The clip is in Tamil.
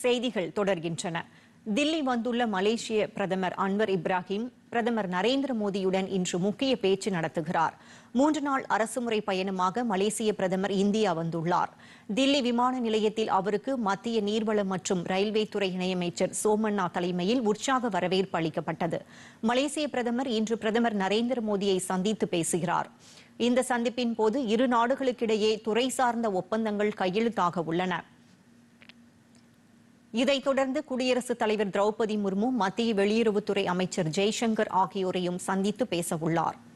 செய்திகள் தொடர்கின்றன தில்லி வந்துள்ள மலேசிய பிரதமர் அன்வர் இப்ராஹிம் பிரதமர் நரேந்திர மோடியுடன் இன்று முக்கிய பேச்சு நடத்துகிறார் மூன்று நாள் அரசுமுறை பயணமாக மலேசிய பிரதமர் இந்தியா வந்துள்ளார் தில்லி விமான நிலையத்தில் அவருக்கு மத்திய நீர்வளம் மற்றும் ரயில்வே துறை இணையமைச்சர் சோமண்ணா தலைமையில் உற்சாக வரவேற்பு அளிக்கப்பட்டது மலேசிய பிரதமர் இன்று பிரதமர் நரேந்திர மோடியை சந்தித்து பேசுகிறார் இந்த சந்திப்பின் போது இரு நாடுகளுக்கிடையே துறை சார்ந்த ஒப்பந்தங்கள் கையெழுத்தாக உள்ளன இதைத் தொடர்ந்து குடியரசுத் தலைவர் திரௌபதி முர்மு மத்திய வெளியுறவுத்துறை அமைச்சர் ஜெய்சங்கர் ஆகியோரையும் சந்தித்து பேசவுள்ளார்